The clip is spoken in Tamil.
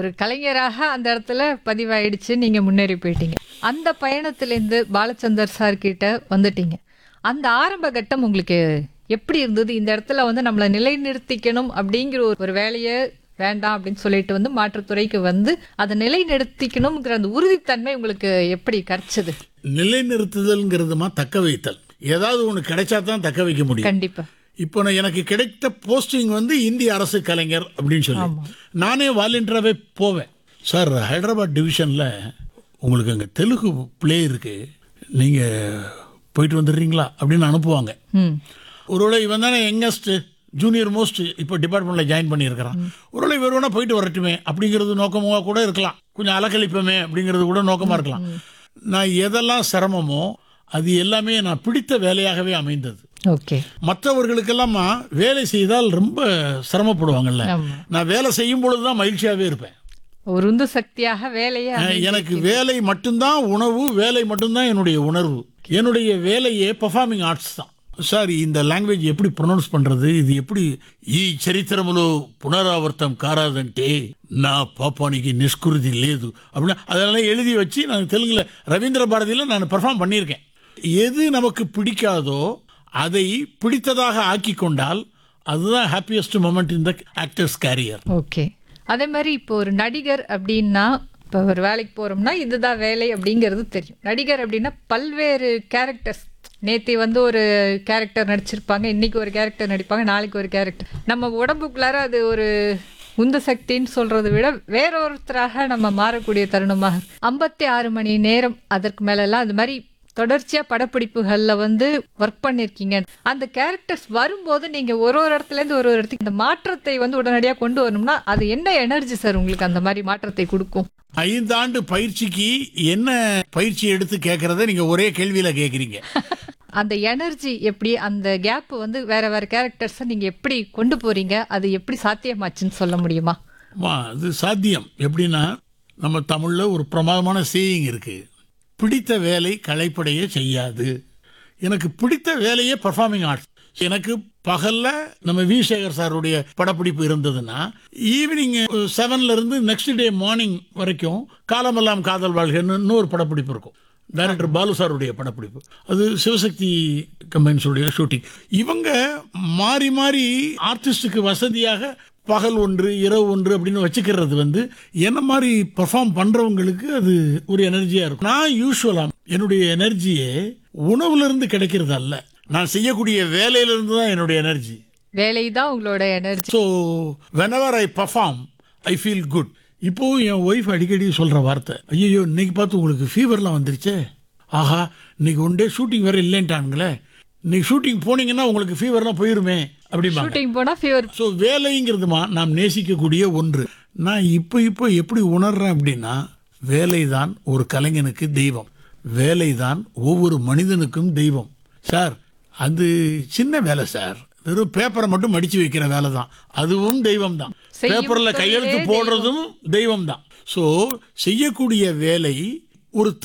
ஒரு கலைஞராக அந்த இடத்துல பதிவாயிடுச்சு நீங்க முன்னேறி போயிட்டீங்க அந்த பயணத்திலேருந்து பாலச்சந்தர் சார் கிட்ட வந்துட்டீங்க அந்த ஆரம்ப கட்டம் உங்களுக்கு எப்படி இருந்தது இந்த இடத்துல வந்து நம்மளை நிலைநிறுத்திக்கணும் அப்படிங்கிற ஒரு ஒரு வேலையை வேண்டாம் அப்படின்னு சொல்லிட்டு வந்து மாற்றுத்துறைக்கு வந்து அதை நிலைநிறுத்திக்கணுங்கிற அந்த உறுதித்தன்மை உங்களுக்கு எப்படி கிடைச்சது நிலைநிறுத்துதல்ங்கிறதுமா தக்க வைத்தல் ஏதாவது ஒன்று கிடைச்சா தான் தக்க வைக்க முடியும் கண்டிப்பா இப்போ நான் எனக்கு கிடைத்த போஸ்டிங் வந்து இந்திய அரசு கலைஞர் அப்படின்னு சொல்லி நானே வாலண்டியராகவே போவேன் சார் ஹைதராபாத் டிவிஷனில் உங்களுக்கு அங்கே தெலுங்கு பிளே இருக்கு நீங்கள் போயிட்டு வந்துடுறீங்களா அப்படின்னு அனுப்புவாங்க ம் ஒருவேளை இவன் தானே யங்கஸ்ட் ஜூனியர் மோஸ்ட் இப்போ டிபார்ட்மெண்ட்டில் ஜாயின் பண்ணியிருக்கிறான் ஒருவேளை வேறுவனா போயிட்டு வரட்டுமே அப்படிங்கிறது நோக்கமாக கூட இருக்கலாம் கொஞ்சம் அலக்கழிப்போமே அப்படிங்கிறது கூட நோக்கமாக இருக்கலாம் நான் எதெல்லாம் சிரமமோ அது எல்லாமே நான் பிடித்த வேலையாகவே அமைந்தது ஓகே மற்றவர்களுக்கெல்லாமா வேலை செய்தால் ரொம்ப சிரமப்படுவாங்கல்ல ஆமா நான் வேலை செய்யும் பொழுது தான் மகிழ்ச்சியாகவே இருப்பேன் ஒரு உந்து சக்தியாக வேலையை அஹ், எனக்கு வேலை மட்டும்தான் உணவு வேலை மட்டும்தான் என்னுடைய உணர்வு என்னுடைய வேலையே பெர்ஃபார்மிங் ஆர்ட்ஸ் தான் சார் இந்த లాంగ్వేజ్ எப்படி ப்ரொனౌన్స్ பண்றது ఇది எப்படி ఈ చరిత్రములో పునరావర్తం కారాదంటే నా పాపానికి నిష్కురుதி లేదు அப்படின்னு அதெல்லாம் எழுதி வச்சு நான் தெலுங்குல ரவீந்திர பாரதியில் நான் பெர்ஃபார்ம் பண்ணியிருக்கேன் எது நமக்கு பிடிக்காதோ அதை பிடித்ததாக ஆக்கி கொண்டால் அதுதான் happiest moment in the actors career okay அதே மாதிரி இப்போ ஒரு நடிகர் அப்படின்னா இப்போ ஒரு வேலைக்கு போறோம்னா இதுதான் வேலை அப்படிங்கிறது தெரியும் நடிகர் அப்படின்னா பல்வேறு கேரக்டர்ஸ் நேத்தி வந்து ஒரு கேரக்டர் நடிச்சிருப்பாங்க இன்னைக்கு ஒரு கேரக்டர் நடிப்பாங்க நாளைக்கு ஒரு கேரக்டர் நம்ம உடம்புக்குள்ளார அது ஒரு உந்து சக்தின்னு சொல்றதை விட வேறொருத்தராக நம்ம மாறக்கூடிய தருணமாக ஐம்பத்தி ஆறு மணி நேரம் அதற்கு மேலெல்லாம் அது மாதிரி தொடர்ச்சியா படப்பிடிப்புகள்ல வந்து ஒர்க் பண்ணிருக்கீங்க அந்த கேரக்டர்ஸ் வரும்போது நீங்க ஒரு ஒரு இடத்துல இருந்து ஒரு ஒரு இடத்துக்கு இந்த மாற்றத்தை வந்து உடனடியா கொண்டு வரணும்னா அது என்ன எனர்ஜி சார் உங்களுக்கு அந்த மாதிரி மாற்றத்தை கொடுக்கும் ஐந்தாண்டு பயிற்சிக்கு என்ன பயிற்சி எடுத்து கேட்கறத நீங்க ஒரே கேள்வியில கேக்குறீங்க அந்த எனர்ஜி எப்படி அந்த கேப் வந்து வேற வேற கேரக்டர்ஸை நீங்க எப்படி கொண்டு போறீங்க அது எப்படி சாத்தியமாச்சுன்னு சொல்ல முடியுமா அம்மா, அது சாத்தியம் எப்படின்னா நம்ம தமிழ்ல ஒரு பிரமாதமான சேயிங் இருக்கு பிடித்த வேலை களைப்படைய செய்யாது எனக்கு பிடித்த வேலையே பர்ஃபார்மிங் ஆர்ட்ஸ் எனக்கு பகல்ல நம்ம வி சேகர் சாருடைய படப்பிடிப்பு இருந்ததுன்னா ஈவினிங் செவன்ல இருந்து நெக்ஸ்ட் டே மார்னிங் வரைக்கும் காலமெல்லாம் காதல் வாழ்கைன்னு இன்னொரு படப்பிடிப்பு இருக்கும் டைரக்டர் பாலு சாருடைய படப்பிடிப்பு அது சிவசக்தி கம்பெனிஸுடைய ஷூட்டிங் இவங்க மாறி மாறி ஆர்டிஸ்டுக்கு வசதியாக பகல் ஒன்று இரவு ஒன்று அப்படின்னு வச்சுக்கிறது வந்து என்ன மாதிரி பெர்ஃபார்ம் பண்றவங்களுக்கு அது ஒரு எனர்ஜியா இருக்கும் நான் யூஸ்வலா என்னுடைய எனர்ஜியே உணவுல இருந்து கிடைக்கிறது அல்ல நான் செய்யக்கூடிய வேலையில இருந்து தான் என்னுடைய எனர்ஜி வேலை தான் உங்களோட energy so whenever I perform I feel good இப்போ என் ஒய்ஃப் அடிக்கடி சொல்ற வார்த்தை ஐயோ இன்னைக்கு பார்த்து உங்களுக்கு ஃபீவர்லாம் வந்துருச்சே ஆஹா இன்னைக்கு ஒன் டே ஷூட்டிங் வேற இல்லைன்ட்டானுங்களே இன்னைக்கு ஷூட்டிங் போனீங்கன்னா உங்களுக்கு ஃபீவர்லாம் போயிருமே அப்படிம்பாங்க ஷூட்டிங் போனா ஃபீவர் ஸோ வேலைங்கிறதுமா நாம் நேசிக்கக்கூடிய ஒன்று நான் இப்போ இப்போ எப்படி உணர்றேன் அப்படின்னா வேலைதான் ஒரு கலைஞனுக்கு தெய்வம் வேலைதான் ஒவ்வொரு மனிதனுக்கும் தெய்வம் சார் அது சின்ன வேலை சார் வெறும் பேப்பரை மட்டும் மடிச்சு வைக்கிற வேலை தான் அதுவும் தெய்வம் தான் செய்யும் பேப்பர்ல கையெழுத்து தொழிலே போடுறதும் தெய்வம் தான் ஸோ செய்யக்கூடிய வேலை ஒரு